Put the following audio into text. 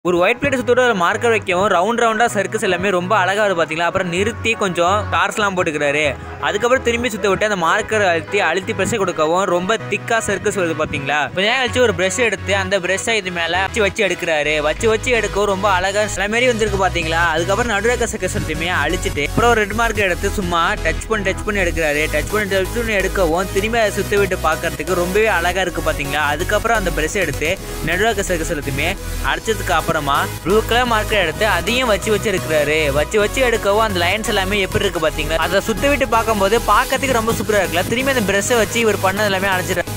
ஒரு white plate சுத்தோட ஒரு marker வைக்கவும் ரவுண்ட் ரவுண்டா சர்க்கஸ் எல்லாமே ரொம்ப அழகா வருது பாத்தீங்களா அப்புறம் நிறுத்தி கொஞ்சம் டார்ச்லாம் போட்டுக்கிறாரு அதுக்கப்புறம் திரும்பி சுத்த விட்டு அந்த மார்க்கர் அழுத்தி அழுத்தி ப்ரெஷ் கொடுக்கவும் ரொம்ப திக்கா சர்க்கஸ் வருது பாத்தீங்களா கொஞ்ச நேரம் கழிச்சு ஒரு ப்ரெஷ் எடுத்து அந்த ப்ரெஷ்ஷை இது மேல வச்சு வச்சு எடுக்கிறாரு வச்சு வச்சு எடுக்கவும் ரொம்ப அழகா சில மாரி வந்திருக்கு பாத்தீங்களா அதுக்கப்புறம் நடுரக்க சர்க்கஸ் எல்லாத்தையுமே அழிச்சிட்டு அப்புறம் ஒரு ரெட் மார்க் எடுத்து சும்மா டச் பண்ணி டச் பண்ணி எடுக்கிறாரு டச் பண்ணி டச் பண்ணி எடுக்கவும் திரும்பி அதை சுத்த விட்டு பார்க்கறதுக்கு ரொம்பவே அழகா இருக்கு பாத்தீங்களா அதுக்கப்புறம் அந்த ப்ரெஷ் எடுத்து நடுரக்க சர்க்கஸ் எல்லாத்தையுமே அடிச்சதுக்கு அப்புறமா ப்ளூ கலர் மார்க்கர் எடுத்து அதையும் வச்சு வச்சு எடுக்கிறாரு வச்சு வச்சு எடுக்கவும் அந்த லைன்ஸ் எல்லாமே எப்படி இருக்கு பாத்தீங்களா அதை சுத்த விட்டு பார்க்கும்போது பார்க்கறதுக்கு ரொம்ப சூப்பரா இருக்குல்ல திரும்பி அந்த பிரஷ்ஷை வச்சு இவர் பண்ணது எல்லாமே அழைச்சிட்டு